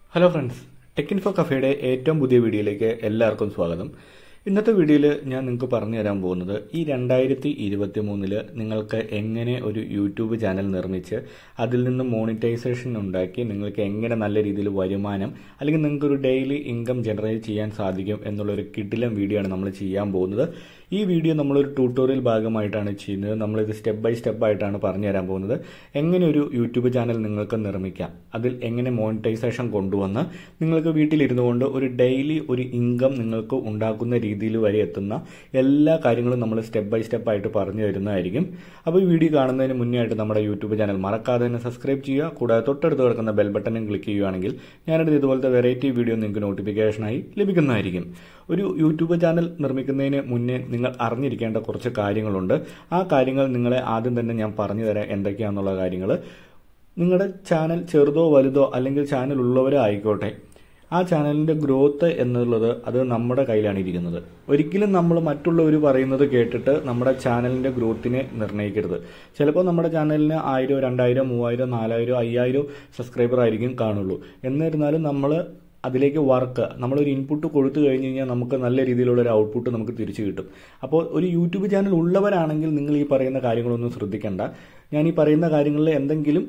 hello friends tech info കഫേയുടെ ഏറ്റവും പുതിയ വീഡിയോയിലേക്ക് എല്ലാവർക്കും സ്വാഗതം ഇന്നത്തെ വീഡിയോയിൽ ഞാൻ നിങ്ങൾക്ക് പറഞ്ഞു തരാൻ പോകുന്നത് ഈ രണ്ടായിരത്തി ഇരുപത്തി മൂന്നില് നിങ്ങൾക്ക് എങ്ങനെ ഒരു യൂട്യൂബ് ചാനൽ നിർമ്മിച്ച് അതിൽ നിന്ന് മോണിറ്റൈസേഷൻ ഉണ്ടാക്കി നിങ്ങൾക്ക് എങ്ങനെ നല്ല രീതിയിൽ വരുമാനം അല്ലെങ്കിൽ നിങ്ങൾക്ക് ഒരു ഡെയിലി ഇൻകം ജനറേറ്റ് ചെയ്യാൻ സാധിക്കും എന്നുള്ളൊരു കിടിലം വീഡിയോ ആണ് നമ്മൾ ചെയ്യാൻ പോകുന്നത് ഈ വീഡിയോ നമ്മളൊരു ട്യൂട്ടോറിയൽ ഭാഗമായിട്ടാണ് ചെയ്യുന്നത് നമ്മളിത് സ്റ്റെപ്പ് ബൈ സ്റ്റെപ്പ് ആയിട്ടാണ് പറഞ്ഞു തരാൻ പോകുന്നത് എങ്ങനെ ഒരു യൂട്യൂബ് ചാനൽ നിങ്ങൾക്ക് നിർമ്മിക്കാം അതിൽ എങ്ങനെ മോണിറ്റൈസേഷൻ കൊണ്ടുവന്ന് നിങ്ങൾക്ക് വീട്ടിലിരുന്നു കൊണ്ട് ഒരു ഡെയിലി ഒരു ഇൻകം നിങ്ങൾക്ക് ഉണ്ടാക്കുന്ന രീതിയിൽ വരെ എത്തുന്ന എല്ലാ കാര്യങ്ങളും നമ്മൾ സ്റ്റെപ്പ് ബൈ സ്റ്റെപ്പ് ആയിട്ട് പറഞ്ഞു തരുന്നതായിരിക്കും അപ്പോൾ ഈ വീഡിയോ കാണുന്നതിന് മുന്നേ ആയിട്ട് നമ്മുടെ യൂട്യൂബ് ചാനൽ മറക്കാതെ തന്നെ സബ്സ്ക്രൈബ് ചെയ്യുക കൂടാതെ തൊട്ടടുത്ത് കിടക്കുന്ന ബെൽ ബട്ടണും ക്ലിക്ക് ചെയ്യുകയാണെങ്കിൽ ഞാനെടുത്ത് ഇതുപോലത്തെ വെറൈറ്റി വീഡിയോ നിങ്ങൾക്ക് നോട്ടിഫിക്കേഷനായി ലഭിക്കുന്നതായിരിക്കും ഒരു യൂട്യൂബ് ചാനൽ നിർമ്മിക്കുന്നതിന് മുന്നേ നിങ്ങൾ അറിഞ്ഞിരിക്കേണ്ട കുറച്ച് കാര്യങ്ങളുണ്ട് ആ കാര്യങ്ങൾ നിങ്ങളെ ആദ്യം തന്നെ ഞാൻ പറഞ്ഞു തരാം എന്തൊക്കെയാണെന്നുള്ള കാര്യങ്ങൾ നിങ്ങളുടെ ചാനൽ ചെറുതോ വലുതോ അല്ലെങ്കിൽ ചാനൽ ഉള്ളവരോ ആയിക്കോട്ടെ ആ ചാനലിൻ്റെ ഗ്രോത്ത് എന്നുള്ളത് അത് നമ്മുടെ കയ്യിലാണ് ഇരിക്കുന്നത് ഒരിക്കലും നമ്മൾ മറ്റുള്ളവർ പറയുന്നത് കേട്ടിട്ട് നമ്മുടെ ചാനലിൻ്റെ ഗ്രോത്തിനെ നിർണ്ണയിക്കരുത് ചിലപ്പോൾ നമ്മുടെ ചാനലിന് ആയിരം രണ്ടായിരം മൂവായിരം നാലായിരം അയ്യായിരം സബ്സ്ക്രൈബർ ആയിരിക്കും കാണുള്ളൂ എന്നിരുന്നാലും നമ്മൾ അതിലേക്ക് വർക്ക് നമ്മളൊരു ഇൻപുട്ട് കൊടുത്തു കഴിഞ്ഞ് കഴിഞ്ഞാൽ നമുക്ക് നല്ല രീതിയിലുള്ള ഒരു ഔട്ട്പുട്ട് നമുക്ക് തിരിച്ചു കിട്ടും അപ്പോൾ ഒരു യൂട്യൂബ് ചാനൽ ഉള്ളവരാണെങ്കിൽ നിങ്ങൾ ഈ പറയുന്ന കാര്യങ്ങളൊന്നും ശ്രദ്ധിക്കേണ്ട ഞാൻ ഈ പറയുന്ന കാര്യങ്ങളിൽ എന്തെങ്കിലും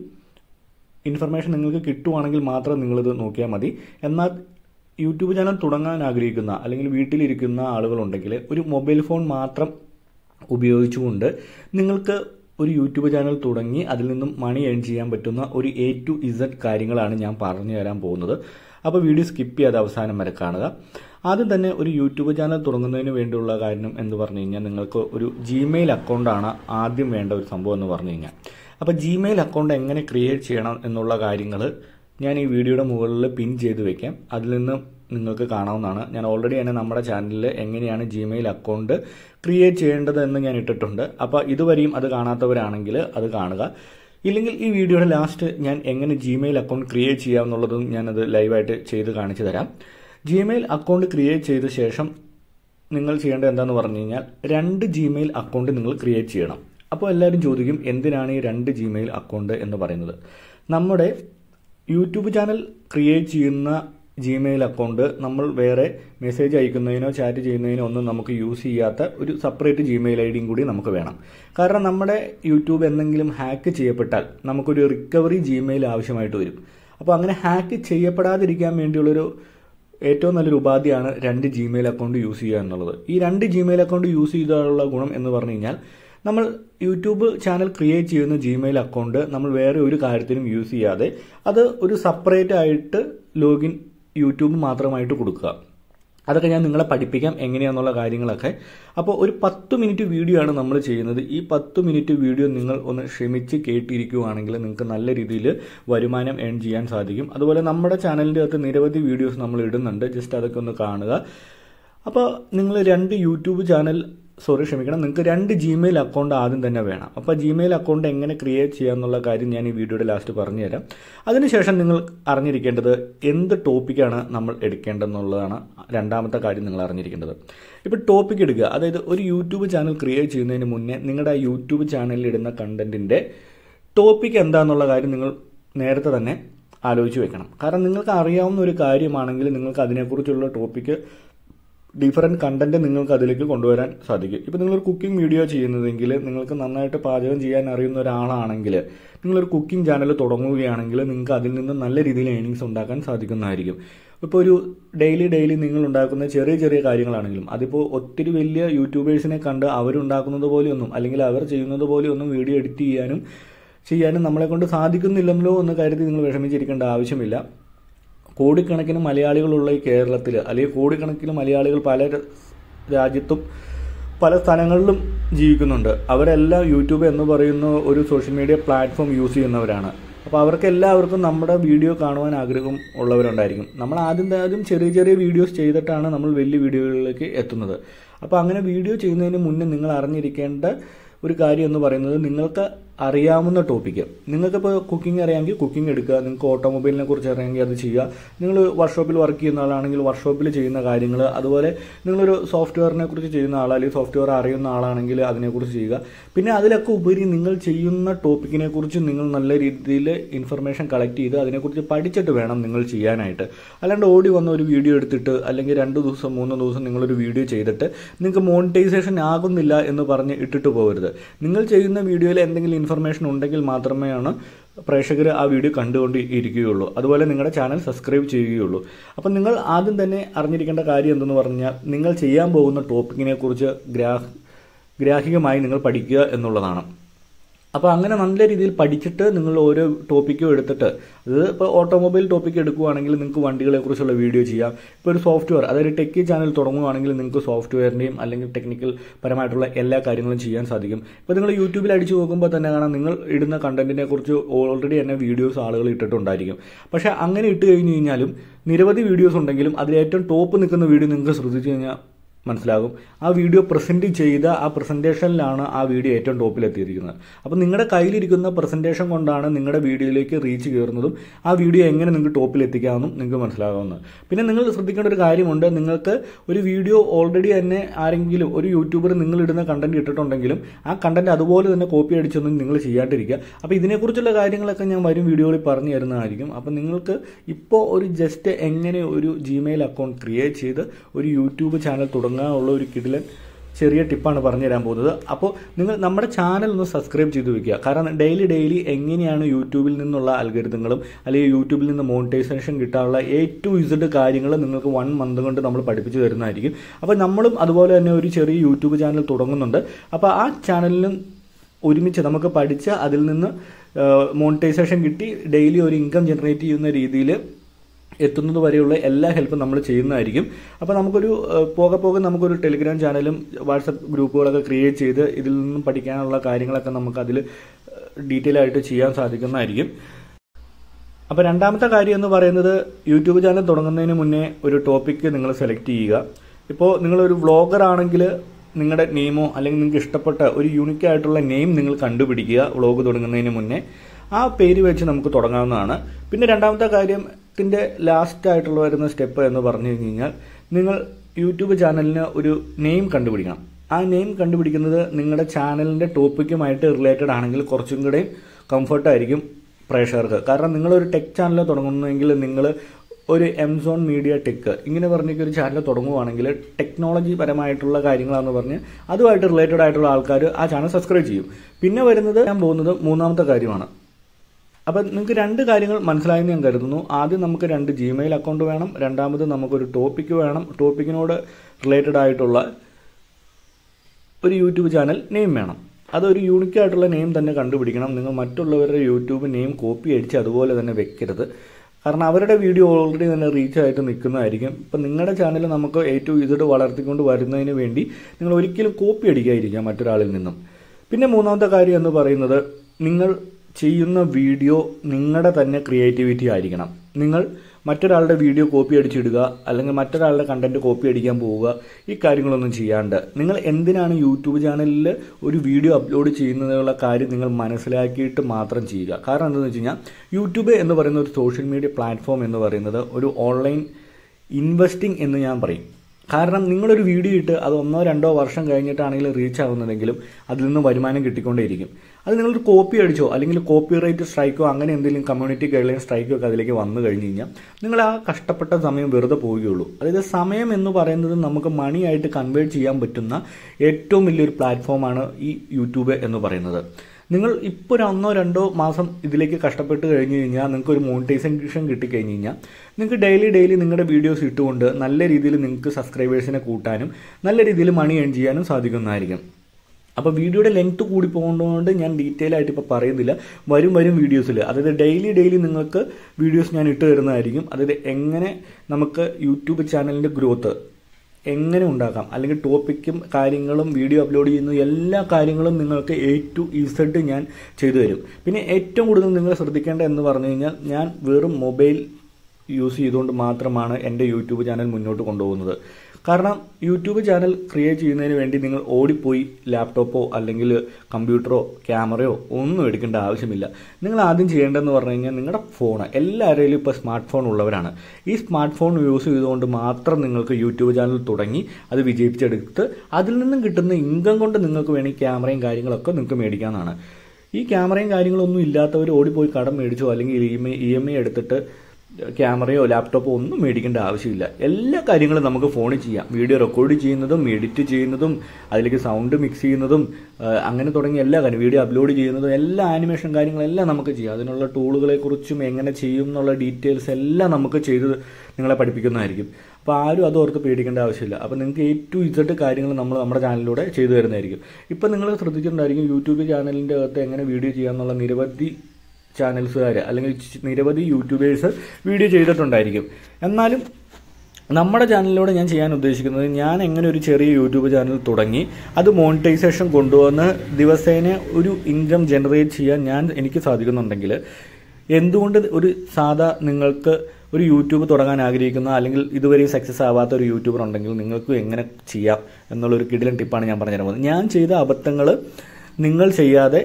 ഇൻഫർമേഷൻ നിങ്ങൾക്ക് കിട്ടുവാണെങ്കിൽ മാത്രം നിങ്ങളിത് നോക്കിയാൽ മതി എന്നാൽ യൂട്യൂബ് ചാനൽ തുടങ്ങാൻ ആഗ്രഹിക്കുന്ന അല്ലെങ്കിൽ വീട്ടിലിരിക്കുന്ന ആളുകളുണ്ടെങ്കിൽ ഒരു മൊബൈൽ ഫോൺ മാത്രം ഉപയോഗിച്ചുകൊണ്ട് നിങ്ങൾക്ക് ഒരു യൂട്യൂബ് ചാനൽ തുടങ്ങി അതിൽ നിന്നും മണി ഏൺ ചെയ്യാൻ പറ്റുന്ന ഒരു എ ടു ഇസഡ് കാര്യങ്ങളാണ് ഞാൻ പറഞ്ഞു തരാൻ പോകുന്നത് അപ്പോൾ വീഡിയോ സ്കിപ്പ് ചെയ്യാതെ അവസാനം വരെ കാണുക ആദ്യം തന്നെ ഒരു യൂട്യൂബ് ചാനൽ തുടങ്ങുന്നതിന് വേണ്ടിയുള്ള കാരണം എന്ന് പറഞ്ഞു കഴിഞ്ഞാൽ നിങ്ങൾക്ക് ഒരു ജിമെയിൽ അക്കൗണ്ടാണ് ആദ്യം വേണ്ട ഒരു സംഭവം എന്ന് പറഞ്ഞു കഴിഞ്ഞാൽ അപ്പോൾ ജിമെയിൽ അക്കൗണ്ട് എങ്ങനെ ക്രിയേറ്റ് ചെയ്യണം എന്നുള്ള കാര്യങ്ങൾ ഞാൻ ഈ വീഡിയോയുടെ മുകളിൽ പിൻ ചെയ്ത് വെക്കാം അതിൽ നിന്ന് നിങ്ങൾക്ക് കാണാവുന്നതാണ് ഞാൻ ഓൾറെഡി തന്നെ നമ്മുടെ ചാനലിൽ എങ്ങനെയാണ് ജിമെയിൽ അക്കൗണ്ട് ക്രിയേറ്റ് ചെയ്യേണ്ടത് എന്ന് ഞാൻ ഇട്ടിട്ടുണ്ട് അപ്പോൾ ഇതുവരെയും അത് കാണാത്തവരാണെങ്കിൽ അത് കാണുക ഇല്ലെങ്കിൽ ഈ വീഡിയോയുടെ ലാസ്റ്റ് ഞാൻ എങ്ങനെ ജിമെയിൽ അക്കൗണ്ട് ക്രിയേറ്റ് ചെയ്യാമെന്നുള്ളതും ഞാനത് ലൈവായിട്ട് ചെയ്ത് കാണിച്ചു തരാം ജിമെയിൽ അക്കൗണ്ട് ക്രിയേറ്റ് ചെയ്ത ശേഷം നിങ്ങൾ ചെയ്യേണ്ടത് എന്താണെന്ന് പറഞ്ഞു കഴിഞ്ഞാൽ രണ്ട് ജിമെയിൽ അക്കൗണ്ട് നിങ്ങൾ ക്രിയേറ്റ് ചെയ്യണം അപ്പോൾ എല്ലാവരും ചോദിക്കും എന്തിനാണ് ഈ രണ്ട് ജിമെയിൽ അക്കൗണ്ട് എന്ന് പറയുന്നത് നമ്മുടെ യൂട്യൂബ് ചാനൽ ക്രിയേറ്റ് ചെയ്യുന്ന ജിമെയിൽ അക്കൗണ്ട് നമ്മൾ വേറെ മെസ്സേജ് അയക്കുന്നതിനോ ചാറ്റ് ചെയ്യുന്നതിനോ ഒന്നും നമുക്ക് യൂസ് ചെയ്യാത്ത ഒരു സെപ്പറേറ്റ് ജിമെയിൽ ഐ ഡിയും കൂടി നമുക്ക് വേണം കാരണം നമ്മുടെ യൂട്യൂബ് എന്തെങ്കിലും ഹാക്ക് ചെയ്യപ്പെട്ടാൽ നമുക്കൊരു റിക്കവറി ജിമെയിൽ ആവശ്യമായിട്ട് വരും അപ്പോൾ അങ്ങനെ ഹാക്ക് ചെയ്യപ്പെടാതിരിക്കാൻ വേണ്ടിയുള്ളൊരു ഏറ്റവും നല്ലൊരു ഉപാധിയാണ് രണ്ട് ജിമെയിൽ അക്കൗണ്ട് യൂസ് ചെയ്യുക എന്നുള്ളത് ഈ രണ്ട് ജിമെയിൽ അക്കൗണ്ട് യൂസ് ചെയ്താലുള്ള ഗുണം എന്ന് പറഞ്ഞു കഴിഞ്ഞാൽ നമ്മൾ യൂട്യൂബ് ചാനൽ ക്രിയേറ്റ് ചെയ്യുന്ന ജിമെയിൽ അക്കൗണ്ട് നമ്മൾ വേറെ ഒരു കാര്യത്തിനും യൂസ് ചെയ്യാതെ അത് ഒരു സെപ്പറേറ്റ് ആയിട്ട് ലോഗിൻ യൂട്യൂബ് മാത്രമായിട്ട് കൊടുക്കുക അതൊക്കെ ഞാൻ നിങ്ങളെ പഠിപ്പിക്കാം എങ്ങനെയാണെന്നുള്ള കാര്യങ്ങളൊക്കെ അപ്പോൾ ഒരു പത്ത് മിനിറ്റ് വീഡിയോ ആണ് നമ്മൾ ചെയ്യുന്നത് ഈ പത്ത് മിനിറ്റ് വീഡിയോ നിങ്ങൾ ഒന്ന് ക്ഷമിച്ച് കേട്ടിരിക്കുകയാണെങ്കിൽ നിങ്ങൾക്ക് നല്ല രീതിയിൽ വരുമാനം ഏൺ ചെയ്യാൻ സാധിക്കും അതുപോലെ നമ്മുടെ ചാനലിൻ്റെ അകത്ത് നിരവധി വീഡിയോസ് നമ്മൾ ഇടുന്നുണ്ട് ജസ്റ്റ് അതൊക്കെ ഒന്ന് കാണുക അപ്പോൾ നിങ്ങൾ രണ്ട് യൂട്യൂബ് ചാനൽ സോറി ക്ഷമിക്കണം നിങ്ങൾക്ക് രണ്ട് ജിമെയിൽ അക്കൗണ്ട് ആദ്യം തന്നെ വേണം അപ്പോൾ ജിമെയിൽ അക്കൗണ്ട് എങ്ങനെ ക്രിയേറ്റ് ചെയ്യാമെന്നുള്ള കാര്യം ഞാൻ ഈ വീഡിയോയുടെ ലാസ്റ്റ് പറഞ്ഞുതരാം അതിനുശേഷം നിങ്ങൾ അറിഞ്ഞിരിക്കേണ്ടത് എന്ത് ടോപ്പിക്കാണ് നമ്മൾ എടുക്കേണ്ടതെന്നുള്ളതാണ് രണ്ടാമത്തെ കാര്യം നിങ്ങൾ അറിഞ്ഞിരിക്കേണ്ടത് ഇപ്പോൾ ടോപ്പിക് എടുക്കുക അതായത് ഒരു യൂട്യൂബ് ചാനൽ ക്രിയേറ്റ് ചെയ്യുന്നതിന് മുന്നേ നിങ്ങളുടെ ആ യൂട്യൂബ് ചാനലിൽ ഇടുന്ന കണ്ടന്റിൻ്റെ ടോപ്പിക് എന്താണെന്നുള്ള കാര്യം നിങ്ങൾ നേരത്തെ തന്നെ ആലോചിച്ച് വെക്കണം കാരണം നിങ്ങൾക്ക് അറിയാവുന്ന ഒരു കാര്യമാണെങ്കിൽ നിങ്ങൾക്ക് അതിനെക്കുറിച്ചുള്ള ടോപ്പിക്ക് ഡിഫറെൻറ്റ് കണ്ടന്റ് നിങ്ങൾക്ക് അതിലേക്ക് കൊണ്ടുവരാൻ സാധിക്കും ഇപ്പോൾ നിങ്ങളൊരു കുക്കിംഗ് വീഡിയോ ചെയ്യുന്നതെങ്കിൽ നിങ്ങൾക്ക് നന്നായിട്ട് പാചകം ചെയ്യാൻ അറിയുന്ന ഒരാളാണെങ്കിൽ നിങ്ങളൊരു കുക്കിംഗ് ചാനൽ തുടങ്ങുകയാണെങ്കിൽ നിങ്ങൾക്ക് അതിൽ നിന്ന് നല്ല രീതിയിൽ ഏണിങ്സ് ഉണ്ടാക്കാൻ സാധിക്കുന്നതായിരിക്കും ഇപ്പോൾ ഒരു ഡെയിലി ഡെയിലി നിങ്ങൾ ഉണ്ടാക്കുന്ന ചെറിയ ചെറിയ കാര്യങ്ങളാണെങ്കിലും അതിപ്പോൾ ഒത്തിരി വലിയ യൂട്യൂബേഴ്സിനെ കണ്ട് അവരുണ്ടാക്കുന്നത് പോലെയൊന്നും അല്ലെങ്കിൽ അവർ ചെയ്യുന്നത് പോലെയൊന്നും വീഡിയോ എഡിറ്റ് ചെയ്യാനും ചെയ്യാനും നമ്മളെ കൊണ്ട് സാധിക്കുന്നില്ലല്ലോ എന്ന് കരുതി നിങ്ങൾ വിഷമിച്ചിരിക്കേണ്ട ആവശ്യമില്ല കോടിക്കണക്കിന് മലയാളികളുള്ള ഈ കേരളത്തിൽ അല്ലെങ്കിൽ കോടിക്കണക്കിന് മലയാളികൾ പല രാജ്യത്തും പല സ്ഥലങ്ങളിലും ജീവിക്കുന്നുണ്ട് അവരെല്ലാം യൂട്യൂബ് എന്ന് പറയുന്ന ഒരു സോഷ്യൽ മീഡിയ പ്ലാറ്റ്ഫോം യൂസ് ചെയ്യുന്നവരാണ് അപ്പോൾ അവർക്ക് എല്ലാവർക്കും നമ്മുടെ വീഡിയോ കാണുവാൻ ആഗ്രഹം ഉള്ളവരുണ്ടായിരിക്കും നമ്മൾ ആദ്യം ആദ്യം ചെറിയ ചെറിയ വീഡിയോസ് ചെയ്തിട്ടാണ് നമ്മൾ വലിയ വീഡിയോകളിലേക്ക് എത്തുന്നത് അപ്പോൾ അങ്ങനെ വീഡിയോ ചെയ്യുന്നതിന് മുന്നേ നിങ്ങൾ അറിഞ്ഞിരിക്കേണ്ട ഒരു കാര്യം എന്ന് പറയുന്നത് നിങ്ങൾക്ക് അറിയാവുന്ന ടോപ്പിക്ക് നിങ്ങൾക്കിപ്പോൾ കുക്കിംഗ് അറിയാമെങ്കിൽ കുക്കിംഗ് എടുക്കുക നിങ്ങൾക്ക് ഓട്ടോമൊബൈലിനെ കുറിച്ച് അറിയാമെങ്കിൽ അത് ചെയ്യുക നിങ്ങൾ വർക്ക്ഷോപ്പിൽ വർക്ക് ചെയ്യുന്ന ആളാണെങ്കിൽ വർക്ക്ഷോപ്പിൽ ചെയ്യുന്ന കാര്യങ്ങൾ അതുപോലെ നിങ്ങളൊരു സോഫ്റ്റ്വെയറിനെ കുറിച്ച് ചെയ്യുന്ന ആൾ അല്ലെങ്കിൽ സോഫ്റ്റ്വെയർ അറിയുന്ന ആളാണെങ്കിൽ അതിനെക്കുറിച്ച് ചെയ്യുക പിന്നെ അതിലൊക്കെ ഉപരി നിങ്ങൾ ചെയ്യുന്ന ടോപ്പിക്കിനെ കുറിച്ച് നിങ്ങൾ നല്ല രീതിയിൽ ഇൻഫർമേഷൻ കളക്ട് ചെയ്ത് അതിനെക്കുറിച്ച് പഠിച്ചിട്ട് വേണം നിങ്ങൾ ചെയ്യാനായിട്ട് അല്ലാണ്ട് ഓടി വന്ന ഒരു വീഡിയോ എടുത്തിട്ട് അല്ലെങ്കിൽ രണ്ട് ദിവസം മൂന്ന് ദിവസം നിങ്ങളൊരു വീഡിയോ ചെയ്തിട്ട് നിങ്ങൾക്ക് മോണിറ്റൈസേഷൻ ആകുന്നില്ല എന്ന് പറഞ്ഞ് ഇട്ടിട്ട് പോകരുത് നിങ്ങൾ ചെയ്യുന്ന വീഡിയോയിൽ എന്തെങ്കിലും ഇൻഫർമേഷൻ ഉണ്ടെങ്കിൽ മാത്രമേയാണ് പ്രേക്ഷകർ ആ വീഡിയോ കണ്ടുകൊണ്ട് ഇരിക്കുകയുള്ളൂ അതുപോലെ നിങ്ങളുടെ ചാനൽ സബ്സ്ക്രൈബ് ചെയ്യുകയുള്ളൂ അപ്പം നിങ്ങൾ ആദ്യം തന്നെ അറിഞ്ഞിരിക്കേണ്ട കാര്യം എന്തെന്ന് പറഞ്ഞാൽ നിങ്ങൾ ചെയ്യാൻ പോകുന്ന ടോപ്പിക്കിനെ കുറിച്ച് ഗ്രാ ഗ്രാഹികമായി നിങ്ങൾ പഠിക്കുക എന്നുള്ളതാണ് അപ്പോൾ അങ്ങനെ നല്ല രീതിയിൽ പഠിച്ചിട്ട് നിങ്ങൾ ഓരോ ടോപ്പിക്കും എടുത്തിട്ട് അത് ഇപ്പോൾ ഓട്ടോമൊബൈൽ ടോപ്പിക്ക് എടുക്കുകയാണെങ്കിൽ നിങ്ങൾക്ക് വണ്ടികളെക്കുറിച്ചുള്ള വീഡിയോ ചെയ്യാം ഇപ്പോൾ ഒരു സോഫ്റ്റ്വെയർ അതായത് ടെക്കി ചാനൽ തുടങ്ങുകയാണെങ്കിൽ നിങ്ങൾക്ക് സോഫ്റ്റ്വെയറിൻ്റെയും അല്ലെങ്കിൽ ടെക്നിക്കൽ പരമായിട്ടുള്ള എല്ലാ കാര്യങ്ങളും ചെയ്യാൻ സാധിക്കും ഇപ്പോൾ നിങ്ങൾ യൂട്യൂബിൽ അടിച്ചു നോക്കുമ്പോൾ തന്നെ കാണാം നിങ്ങൾ ഇടുന്ന കണ്ടന്റിനെ കുറിച്ച് ഓൾറെഡി തന്നെ വീഡിയോസ് ആളുകൾ ഇട്ടിട്ടുണ്ടായിരിക്കും പക്ഷേ അങ്ങനെ ഇട്ട് കഴിഞ്ഞ് കഴിഞ്ഞാലും നിരവധി വീഡിയോസ് ഉണ്ടെങ്കിലും അതിൽ ഏറ്റവും ടോപ്പ് നിൽക്കുന്ന വീഡിയോ നിങ്ങൾക്ക് ശ്രദ്ധിച്ചു കഴിഞ്ഞാൽ മനസ്സിലാകും ആ വീഡിയോ പ്രസൻറ്റ് ചെയ്ത ആ പ്രസൻറ്റേഷനിലാണ് ആ വീഡിയോ ഏറ്റവും ടോപ്പിലെത്തിയിരിക്കുന്നത് അപ്പോൾ നിങ്ങളുടെ കയ്യിലിരിക്കുന്ന പ്രസൻറ്റേഷൻ കൊണ്ടാണ് നിങ്ങളുടെ വീഡിയോയിലേക്ക് റീച്ച് കയറുന്നതും ആ വീഡിയോ എങ്ങനെ നിങ്ങൾക്ക് ടോപ്പിൽ എത്തിക്കാമെന്നും നിങ്ങൾക്ക് മനസ്സിലാകാവുന്നത് പിന്നെ നിങ്ങൾ ശ്രദ്ധിക്കേണ്ട ഒരു കാര്യമുണ്ട് നിങ്ങൾക്ക് ഒരു വീഡിയോ ഓൾറെഡി തന്നെ ആരെങ്കിലും ഒരു യൂട്യൂബർ നിങ്ങൾ ഇടുന്ന കണ്ടന്റ് ഇട്ടിട്ടുണ്ടെങ്കിലും ആ കണ്ടന്റ് അതുപോലെ തന്നെ കോപ്പി അടിച്ചൊന്നും നിങ്ങൾ ചെയ്യാണ്ടിരിക്കുക അപ്പോൾ ഇതിനെക്കുറിച്ചുള്ള കാര്യങ്ങളൊക്കെ ഞാൻ വരും വീഡിയോയിൽ പറഞ്ഞു തരുന്നതായിരിക്കും അപ്പോൾ നിങ്ങൾക്ക് ഇപ്പോൾ ഒരു ജസ്റ്റ് എങ്ങനെ ഒരു ജിമെയിൽ അക്കൗണ്ട് ക്രിയേറ്റ് ചെയ്ത് ഒരു യൂട്യൂബ് ചാനൽ തുടങ്ങാനുള്ള ഒരു കിടിലൻ ചെറിയ ടിപ്പാണ് പറഞ്ഞു തരാൻ പോകുന്നത് അപ്പോൾ നിങ്ങൾ നമ്മുടെ ചാനൽ ഒന്ന് സബ്സ്ക്രൈബ് ചെയ്ത് വെക്കുക കാരണം ഡെയിലി ഡെയിലി എങ്ങനെയാണ് യൂട്യൂബിൽ നിന്നുള്ള അൽഗരിതങ്ങളും അല്ലെങ്കിൽ യൂട്യൂബിൽ നിന്ന് മോണിറ്റൈസേഷൻ കിട്ടാനുള്ള എ ടു ഇസഡ് കാര്യങ്ങൾ നിങ്ങൾക്ക് വൺ മന്ത് കൊണ്ട് നമ്മൾ പഠിപ്പിച്ചു തരുന്നതായിരിക്കും അപ്പോൾ നമ്മളും അതുപോലെ തന്നെ ഒരു ചെറിയ യൂട്യൂബ് ചാനൽ തുടങ്ങുന്നുണ്ട് അപ്പോൾ ആ ചാനലിലും ഒരുമിച്ച് നമുക്ക് പഠിച്ച് അതിൽ നിന്ന് മോണിറ്റൈസേഷൻ കിട്ടി ഡെയിലി ഒരു ഇൻകം ജനറേറ്റ് ചെയ്യുന്ന രീതിയിൽ എത്തുന്നത് വരെയുള്ള എല്ലാ ഹെൽപ്പും നമ്മൾ ചെയ്യുന്നതായിരിക്കും അപ്പോൾ നമുക്കൊരു പോകെ പോകെ നമുക്കൊരു ടെലിഗ്രാം ചാനലും വാട്സപ്പ് ഗ്രൂപ്പുകളൊക്കെ ക്രിയേറ്റ് ചെയ്ത് ഇതിൽ നിന്നും പഠിക്കാനുള്ള കാര്യങ്ങളൊക്കെ നമുക്ക് അതിൽ ഡീറ്റെയിൽ ആയിട്ട് ചെയ്യാൻ സാധിക്കുന്നതായിരിക്കും അപ്പോൾ രണ്ടാമത്തെ കാര്യം എന്ന് പറയുന്നത് യൂട്യൂബ് ചാനൽ തുടങ്ങുന്നതിന് മുന്നേ ഒരു ടോപ്പിക്ക് നിങ്ങൾ സെലക്ട് ചെയ്യുക ഇപ്പോൾ നിങ്ങളൊരു വ്ളോഗർ ആണെങ്കിൽ നിങ്ങളുടെ നെയിമോ അല്ലെങ്കിൽ നിങ്ങൾക്ക് ഇഷ്ടപ്പെട്ട ഒരു യൂണിക് ആയിട്ടുള്ള നെയിം നിങ്ങൾ കണ്ടുപിടിക്കുക വ്ളോഗ് തുടങ്ങുന്നതിന് മുന്നേ ആ പേര് വെച്ച് നമുക്ക് തുടങ്ങാവുന്നതാണ് പിന്നെ രണ്ടാമത്തെ കാര്യത്തിൻ്റെ ലാസ്റ്റ് ആയിട്ടുള്ള വരുന്ന സ്റ്റെപ്പ് എന്ന് പറഞ്ഞു കഴിഞ്ഞാൽ നിങ്ങൾ യൂട്യൂബ് ചാനലിന് ഒരു നെയിം കണ്ടുപിടിക്കണം ആ നെയിം കണ്ടുപിടിക്കുന്നത് നിങ്ങളുടെ ചാനലിൻ്റെ ടോപ്പിക്കുമായിട്ട് റിലേറ്റഡ് ആണെങ്കിൽ കുറച്ചും കൂടെ കംഫർട്ടായിരിക്കും പ്രേക്ഷകർക്ക് കാരണം നിങ്ങളൊരു ടെക് ചാനൽ തുടങ്ങുന്നെങ്കിൽ നിങ്ങൾ ഒരു എംസോൺ മീഡിയ ടെക് ഇങ്ങനെ പറഞ്ഞൊക്കെ ഒരു ചാനൽ തുടങ്ങുവാണെങ്കിൽ ടെക്നോളജി പരമായിട്ടുള്ള കാര്യങ്ങളാണെന്ന് പറഞ്ഞ് അതുമായിട്ട് റിലേറ്റഡ് ആയിട്ടുള്ള ആൾക്കാർ ആ ചാനൽ സബ്സ്ക്രൈബ് ചെയ്യും പിന്നെ വരുന്നത് ഞാൻ പോകുന്നത് മൂന്നാമത്തെ കാര്യമാണ് അപ്പം നിങ്ങൾക്ക് രണ്ട് കാര്യങ്ങൾ മനസ്സിലായെന്ന് ഞാൻ കരുതുന്നു ആദ്യം നമുക്ക് രണ്ട് ജിമെയിൽ അക്കൗണ്ട് വേണം രണ്ടാമത് നമുക്കൊരു ടോപ്പിക്ക് വേണം ടോപ്പിക്കിനോട് റിലേറ്റഡ് ആയിട്ടുള്ള ഒരു യൂട്യൂബ് ചാനൽ നെയിം വേണം അതൊരു യൂണിക് ആയിട്ടുള്ള നെയിം തന്നെ കണ്ടുപിടിക്കണം നിങ്ങൾ മറ്റുള്ളവരുടെ യൂട്യൂബ് നെയിം കോപ്പി അടിച്ച് അതുപോലെ തന്നെ വെക്കരുത് കാരണം അവരുടെ വീഡിയോ ഓൾറെഡി തന്നെ റീച്ച് ആയിട്ട് നിൽക്കുന്നതായിരിക്കും ഇപ്പം നിങ്ങളുടെ ചാനൽ നമുക്ക് ഏറ്റവും ഇതോട് വളർത്തിക്കൊണ്ട് വരുന്നതിന് വേണ്ടി നിങ്ങൾ ഒരിക്കലും കോപ്പി അടിക്കാതിരിക്കുക മറ്റൊരാളിൽ നിന്നും പിന്നെ മൂന്നാമത്തെ കാര്യം എന്ന് പറയുന്നത് നിങ്ങൾ ചെയ്യുന്ന വീഡിയോ നിങ്ങളുടെ തന്നെ ക്രിയേറ്റിവിറ്റി ആയിരിക്കണം നിങ്ങൾ മറ്റൊരാളുടെ വീഡിയോ കോപ്പി അടിച്ചിടുക അല്ലെങ്കിൽ മറ്റൊരാളുടെ കണ്ടന്റ് കോപ്പി അടിക്കാൻ പോവുക ഈ കാര്യങ്ങളൊന്നും ചെയ്യാണ്ട് നിങ്ങൾ എന്തിനാണ് യൂട്യൂബ് ചാനലിൽ ഒരു വീഡിയോ അപ്ലോഡ് ചെയ്യുന്നതിനുള്ള കാര്യം നിങ്ങൾ മനസ്സിലാക്കിയിട്ട് മാത്രം ചെയ്യുക കാരണം എന്താണെന്ന് വെച്ച് കഴിഞ്ഞാൽ യൂട്യൂബ് എന്ന് പറയുന്ന ഒരു സോഷ്യൽ മീഡിയ പ്ലാറ്റ്ഫോം എന്ന് പറയുന്നത് ഒരു ഓൺലൈൻ ഇൻവെസ്റ്റിംഗ് എന്ന് ഞാൻ പറയും കാരണം നിങ്ങളൊരു വീഡിയോ ഇട്ട് അത് ഒന്നോ രണ്ടോ വർഷം കഴിഞ്ഞിട്ടാണെങ്കിൽ റീച്ച് ആവുന്നതെങ്കിലും അതിൽ നിന്ന് വരുമാനം കിട്ടിക്കൊണ്ടേയിരിക്കും അത് നിങ്ങളൊരു കോപ്പി അടിച്ചോ അല്ലെങ്കിൽ കോപ്പി റൈറ്റ് സ്ട്രൈക്കോ അങ്ങനെ എന്തെങ്കിലും കമ്മ്യൂണിറ്റി ഗൈഡ്ലൈൻ സ്ട്രൈക്കോ ഒക്കെ അതിലേക്ക് വന്നു കഴിഞ്ഞ് കഴിഞ്ഞാൽ നിങ്ങൾ ആ കഷ്ടപ്പെട്ട സമയം വെറുതെ പോവുകയുള്ളൂ അതായത് സമയം എന്ന് പറയുന്നത് നമുക്ക് മണിയായിട്ട് കൺവേർട്ട് ചെയ്യാൻ പറ്റുന്ന ഏറ്റവും വലിയൊരു പ്ലാറ്റ്ഫോമാണ് ഈ യൂട്യൂബ് എന്ന് പറയുന്നത് നിങ്ങൾ ഇപ്പോൾ ഒരു ഒന്നോ രണ്ടോ മാസം ഇതിലേക്ക് കഷ്ടപ്പെട്ട് കഴിഞ്ഞ് കഴിഞ്ഞാൽ നിങ്ങൾക്ക് ഒരു മോണിറ്റൈസേഷൻ കിട്ടിക്കഴിഞ്ഞ് കഴിഞ്ഞാൽ നിങ്ങൾക്ക് ഡെയിലി ഡെയിലി നിങ്ങളുടെ വീഡിയോസ് ഇട്ടുകൊണ്ട് നല്ല രീതിയിൽ നിങ്ങൾക്ക് സബ്സ്ക്രൈബേഴ്സിനെ കൂട്ടാനും നല്ല രീതിയിൽ മണി ഏൺ ചെയ്യാനും സാധിക്കുന്നതായിരിക്കും അപ്പോൾ വീഡിയോയുടെ ലെങ്ത് കൂടി പോകുന്നതുകൊണ്ട് ഞാൻ ഡീറ്റെയിൽ ആയിട്ട് ഇപ്പോൾ പറയുന്നില്ല വരും വരും വീഡിയോസിൽ അതായത് ഡെയിലി ഡെയിലി നിങ്ങൾക്ക് വീഡിയോസ് ഞാൻ ഇട്ട് തരുന്നതായിരിക്കും അതായത് എങ്ങനെ നമുക്ക് യൂട്യൂബ് ചാനലിൻ്റെ ഗ്രോത്ത് എങ്ങനെ ഉണ്ടാക്കാം അല്ലെങ്കിൽ ടോപ്പിക്കും കാര്യങ്ങളും വീഡിയോ അപ്ലോഡ് ചെയ്യുന്ന എല്ലാ കാര്യങ്ങളും നിങ്ങൾക്ക് എ ടു ഇസഡ് ഞാൻ ചെയ്തു തരും പിന്നെ ഏറ്റവും കൂടുതൽ നിങ്ങൾ ശ്രദ്ധിക്കേണ്ട എന്ന് പറഞ്ഞു കഴിഞ്ഞാൽ ഞാൻ വെറും മൊബൈൽ യൂസ് ചെയ്തുകൊണ്ട് മാത്രമാണ് എൻ്റെ യൂട്യൂബ് ചാനൽ മുന്നോട്ട് കൊണ്ടുപോകുന്നത് കാരണം യൂട്യൂബ് ചാനൽ ക്രിയേറ്റ് ചെയ്യുന്നതിന് വേണ്ടി നിങ്ങൾ ഓടിപ്പോയി ലാപ്ടോപ്പോ അല്ലെങ്കിൽ കമ്പ്യൂട്ടറോ ക്യാമറയോ ഒന്നും എടുക്കേണ്ട ആവശ്യമില്ല നിങ്ങൾ ആദ്യം ചെയ്യേണ്ടതെന്ന് പറഞ്ഞു കഴിഞ്ഞാൽ നിങ്ങളുടെ ഫോൺ എല്ലാവരെയും ഇപ്പോൾ സ്മാർട്ട് ഫോൺ ഉള്ളവരാണ് ഈ സ്മാർട്ട് ഫോൺ യൂസ് ചെയ്തുകൊണ്ട് മാത്രം നിങ്ങൾക്ക് യൂട്യൂബ് ചാനൽ തുടങ്ങി അത് വിജയിപ്പിച്ചെടുത്ത് അതിൽ നിന്നും കിട്ടുന്ന ഇൻകം കൊണ്ട് നിങ്ങൾക്ക് വേണമെങ്കിൽ ക്യാമറയും കാര്യങ്ങളൊക്കെ നിങ്ങൾക്ക് മേടിക്കാവുന്നതാണ് ഈ ക്യാമറയും കാര്യങ്ങളൊന്നും ഇല്ലാത്തവർ ഓടിപ്പോയി കടം മേടിച്ചോ അല്ലെങ്കിൽ ഇ എം ഐ എടുത്തിട്ട് ക്യാമറയോ ലാപ്ടോപ്പോ ഒന്നും മേടിക്കേണ്ട ആവശ്യമില്ല എല്ലാ കാര്യങ്ങളും നമുക്ക് ഫോണിൽ ചെയ്യാം വീഡിയോ റെക്കോർഡ് ചെയ്യുന്നതും എഡിറ്റ് ചെയ്യുന്നതും അതിലേക്ക് സൗണ്ട് മിക്സ് ചെയ്യുന്നതും ആ, അങ്ങനെ തുടങ്ങിയ എല്ലാ കാര്യം വീഡിയോ അപ്ലോഡ് ചെയ്യുന്നതും എല്ലാ ആനിമേഷൻ കാര്യങ്ങളെല്ലാം നമുക്ക് ചെയ്യാം അതിനുള്ള ടൂളുകളെ കുറിച്ചും എങ്ങനെ ചെയ്യും എന്നുള്ള ഡീറ്റെയിൽസ് എല്ലാം നമുക്ക് ചെയ്ത് നിങ്ങളെ പഠിപ്പിക്കുന്നതായിരിക്കും അപ്പോൾ ആരും അത് ഓർത്ത് പേടിക്കേണ്ട ആവശ്യമില്ല അപ്പോൾ നിങ്ങൾക്ക് എ ടു ഇസഡ് കാര്യങ്ങൾ നമ്മൾ നമ്മുടെ ചാനലിലൂടെ ചെയ്തു തരുന്നതായിരിക്കും ഇപ്പം നിങ്ങൾ ശ്രദ്ധിച്ചിട്ടുണ്ടായിരിക്കും യൂട്യൂബ് ചാനലിൻ്റെ അകത്ത് എങ്ങനെ വീഡിയോ ചെയ്യാമെന്നുള്ള നിരവധി ചാനൽസുകാർ അല്ലെങ്കിൽ ചി- നിരവധി യൂട്യൂബേഴ്സ് വീഡിയോ ചെയ്തിട്ടുണ്ടായിരിക്കും എന്നാലും നമ്മുടെ ചാനലിലൂടെ ഞാൻ ചെയ്യാൻ ഉദ്ദേശിക്കുന്നത് ഞാൻ എങ്ങനെ ഒരു ചെറിയ യൂട്യൂബ് ചാനൽ തുടങ്ങി അത് മോണിറ്റൈസേഷൻ കൊണ്ടുവന്ന് ദിവസേന ഒരു ഇൻകം ജനറേറ്റ് ചെയ്യാൻ ഞാൻ എനിക്ക് സാധിക്കുന്നുണ്ടെങ്കിൽ എന്തുകൊണ്ട് ഒരു സാധാ നിങ്ങൾക്ക് ഒരു യൂട്യൂബ് തുടങ്ങാൻ ആഗ്രഹിക്കുന്ന അല്ലെങ്കിൽ ഇതുവരെ സക്സസ് ആവാത്ത ഒരു യൂട്യൂബർ ഉണ്ടെങ്കിൽ നിങ്ങൾക്ക് എങ്ങനെ ചെയ്യാം എന്നുള്ളൊരു കിടിലൻ ടിപ്പാണ് ഞാൻ പറഞ്ഞുതരാൻ പോകുന്നത് ഞാൻ ചെയ്ത അബദ്ധങ്ങൾ നിങ്ങൾ ചെയ്യാതെ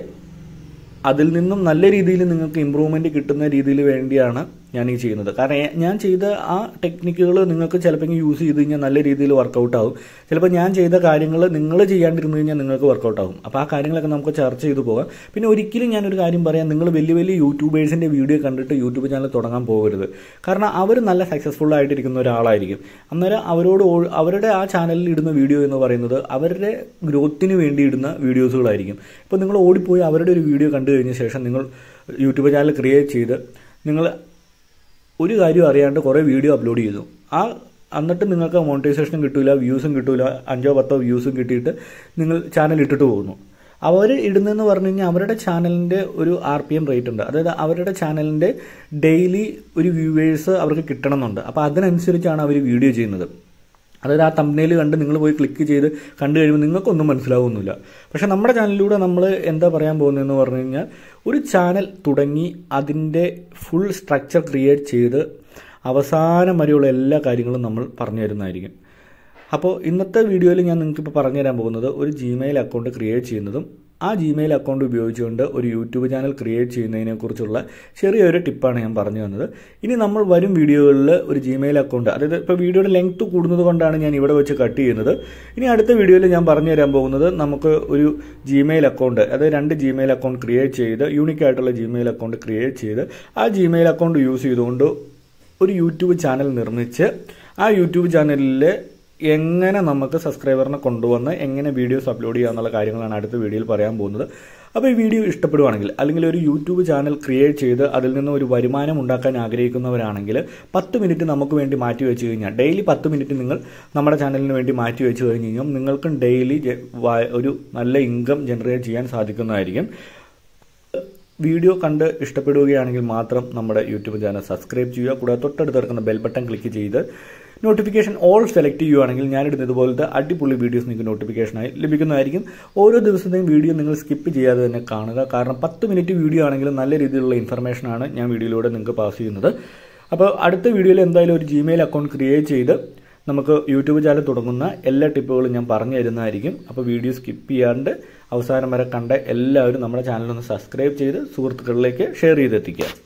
അതിൽ നിന്നും നല്ല രീതിയിൽ നിങ്ങൾക്ക് ഇമ്പ്രൂവ്മെന്റ് കിട്ടുന്ന രീതിയിൽ വേണ്ടിയാണ് ഞാൻ ഈ ചെയ്യുന്നത് കാരണം ഏ- ഞാൻ ചെയ്ത ആ ടെക്നിക്കുകൾ നിങ്ങൾക്ക് ചിലപ്പോൾ യൂസ് ചെയ്ത് കഴിഞ്ഞാൽ നല്ല രീതിയിൽ വർക്കൗട്ട് ആവും ചിലപ്പോൾ ഞാൻ ചെയ്ത കാര്യങ്ങൾ നിങ്ങൾ ചെയ്യാണ്ടിരുന്നു കഴിഞ്ഞാൽ നിങ്ങൾക്ക് വർക്കൗട്ട് ആവും അപ്പോൾ ആ കാര്യങ്ങളൊക്കെ നമുക്ക് ചർച്ച ചെയ്തു പോകാം പിന്നെ ഒരിക്കലും ഞാനൊരു കാര്യം പറയാം നിങ്ങൾ വലിയ വലിയ യൂട്യൂബേഴ്സിൻ്റെ വീഡിയോ കണ്ടിട്ട് യൂട്യൂബ് ചാനൽ തുടങ്ങാൻ പോകരുത് കാരണം അവർ നല്ല സക്സസ്ഫുൾ ആയിട്ടിരിക്കുന്ന ഒരാളായിരിക്കും അന്നേരം അവരോട് ഓ- അവരുടെ ആ ചാനലിൽ ഇടുന്ന വീഡിയോ എന്ന് പറയുന്നത് അവരുടെ ഗ്രോത്തിന് വേണ്ടി ഇടുന്ന വീഡിയോസുകളായിരിക്കും ഇപ്പോൾ നിങ്ങൾ ഓടിപ്പോയി അവരുടെ ഒരു വീഡിയോ കണ്ടു കഴിഞ്ഞ ശേഷം നിങ്ങൾ യൂട്യൂബ് ചാനൽ ക്രിയേറ്റ് ചെയ്ത് നിങ്ങൾ ഒരു കാര്യം അറിയാണ്ട് കുറേ വീഡിയോ അപ്ലോഡ് ചെയ്തു ആ എന്നിട്ട് നിങ്ങൾക്ക് മോണിറ്റൈസേഷനും കിട്ടില്ല വ്യൂസും കിട്ടില്ല അഞ്ചോ പത്തോ വ്യൂസും കിട്ടിയിട്ട് നിങ്ങൾ ചാനൽ ഇട്ടിട്ട് പോകുന്നു അവർ ഇടുന്നതെന്ന് പറഞ്ഞു കഴിഞ്ഞാൽ അവരുടെ ചാനലിൻ്റെ ഒരു ആർ പി എം റേറ്റ് ഉണ്ട് അതായത് അവരുടെ ചാനലിൻ്റെ ഡെയിലി ഒരു വ്യൂവേഴ്സ് അവർക്ക് കിട്ടണമെന്നുണ്ട് അപ്പോൾ അതിനനുസരിച്ചാണ് അവർ വീഡിയോ ചെയ്യുന്നത് അതായത് ആ തമ്പനയിൽ കണ്ട് നിങ്ങൾ പോയി ക്ലിക്ക് ചെയ്ത് കണ്ടു കഴിയുമ്പോൾ നിങ്ങൾക്കൊന്നും മനസ്സിലാവുന്നില്ല പക്ഷെ നമ്മുടെ ചാനലിലൂടെ നമ്മൾ എന്താ പറയാൻ പോകുന്നതെന്ന് പറഞ്ഞു കഴിഞ്ഞാൽ ഒരു ചാനൽ തുടങ്ങി അതിൻ്റെ ഫുൾ സ്ട്രക്ചർ ക്രിയേറ്റ് ചെയ്ത് അവസാനം വരെയുള്ള എല്ലാ കാര്യങ്ങളും നമ്മൾ പറഞ്ഞു തരുന്നതായിരിക്കും അപ്പോൾ ഇന്നത്തെ വീഡിയോയിൽ ഞാൻ നിങ്ങൾക്ക് ഇപ്പോൾ പറഞ്ഞു തരാൻ പോകുന്നത് ഒരു ജിമെയിൽ അക്കൗണ്ട് ക്രിയേറ്റ് ചെയ്യുന്നതും ആ ജിമെയിൽ അക്കൗണ്ട് ഉപയോഗിച്ചുകൊണ്ട് ഒരു യൂട്യൂബ് ചാനൽ ക്രിയേറ്റ് ചെയ്യുന്നതിനെക്കുറിച്ചുള്ള ചെറിയൊരു ടിപ്പാണ് ഞാൻ പറഞ്ഞു തന്നത് ഇനി നമ്മൾ വരും വീഡിയോകളിൽ ഒരു ജിമെയിൽ അക്കൗണ്ട് അതായത് ഇപ്പോൾ വീഡിയോയുടെ ലെങ്ത് കൂടുന്നത് കൊണ്ടാണ് ഞാൻ ഇവിടെ വെച്ച് കട്ട് ചെയ്യുന്നത് ഇനി അടുത്ത വീഡിയോയിൽ ഞാൻ പറഞ്ഞു തരാൻ പോകുന്നത് നമുക്ക് ഒരു ജിമെയിൽ അക്കൗണ്ട് അതായത് രണ്ട് ജിമെയിൽ അക്കൗണ്ട് ക്രിയേറ്റ് ചെയ്ത് യൂണിക് ആയിട്ടുള്ള ജിമെയിൽ അക്കൗണ്ട് ക്രിയേറ്റ് ചെയ്ത് ആ ജിമെയിൽ അക്കൗണ്ട് യൂസ് ചെയ്തുകൊണ്ട് ഒരു യൂട്യൂബ് ചാനൽ നിർമ്മിച്ച് ആ യൂട്യൂബ് ചാനലിൽ എങ്ങനെ നമുക്ക് സബ്സ്ക്രൈബറിനെ കൊണ്ടുവന്ന് എങ്ങനെ വീഡിയോസ് അപ്ലോഡ് ചെയ്യുക എന്നുള്ള കാര്യങ്ങളാണ് അടുത്ത വീഡിയോയിൽ പറയാൻ പോകുന്നത് അപ്പോൾ ഈ വീഡിയോ ഇഷ്ടപ്പെടുവാണെങ്കിൽ അല്ലെങ്കിൽ ഒരു യൂട്യൂബ് ചാനൽ ക്രിയേറ്റ് ചെയ്ത് അതിൽ നിന്ന് ഒരു വരുമാനം ഉണ്ടാക്കാൻ ആഗ്രഹിക്കുന്നവരാണെങ്കിൽ പത്ത് മിനിറ്റ് നമുക്ക് വേണ്ടി മാറ്റി വെച്ച് കഴിഞ്ഞാൽ ഡെയിലി പത്ത് മിനിറ്റ് നിങ്ങൾ നമ്മുടെ ചാനലിന് വേണ്ടി മാറ്റി വെച്ച് കഴിഞ്ഞ് കഴിഞ്ഞാൽ നിങ്ങൾക്കും ഡെയിലി ഒരു നല്ല ഇൻകം ജനറേറ്റ് ചെയ്യാൻ സാധിക്കുന്നതായിരിക്കും വീഡിയോ കണ്ട് ഇഷ്ടപ്പെടുകയാണെങ്കിൽ മാത്രം നമ്മുടെ യൂട്യൂബ് ചാനൽ സബ്സ്ക്രൈബ് ചെയ്യുക കൂടാതെ തൊട്ടടുത്ത് കിടക്കുന്ന ബെൽ ബട്ടൺ ക്ലിക്ക് ചെയ്ത് നോട്ടിഫിക്കേഷൻ ഓൾ സെലക്ട് ചെയ്യുകയാണെങ്കിൽ ഞാനിടുന്ന ഇതുപോലത്തെ അടിപൊളി വീഡിയോസ് നിങ്ങൾക്ക് നോട്ടിഫിക്കേഷനായി ലഭിക്കുന്നതായിരിക്കും ഓരോ ദിവസത്തെയും വീഡിയോ നിങ്ങൾ സ്കിപ്പ് ചെയ്യാതെ തന്നെ കാണുക കാരണം പത്ത് മിനിറ്റ് വീഡിയോ ആണെങ്കിലും നല്ല രീതിയിലുള്ള ഇൻഫർമേഷനാണ് ഞാൻ വീഡിയോയിലൂടെ നിങ്ങൾക്ക് പാസ് ചെയ്യുന്നത് അപ്പോൾ അടുത്ത വീഡിയോയിൽ എന്തായാലും ഒരു ജിമെയിൽ അക്കൗണ്ട് ക്രിയേറ്റ് ചെയ്ത് നമുക്ക് യൂട്യൂബ് ചാനൽ തുടങ്ങുന്ന എല്ലാ ടിപ്പുകളും ഞാൻ പറഞ്ഞു തരുന്നതായിരിക്കും അപ്പോൾ വീഡിയോ സ്കിപ്പ് ചെയ്യാണ്ട് അവസാനം വരെ കണ്ട എല്ലാവരും നമ്മുടെ ചാനലൊന്ന് സബ്സ്ക്രൈബ് ചെയ്ത് സുഹൃത്തുക്കളിലേക്ക് ഷെയർ ചെയ്തെത്തിക്കുക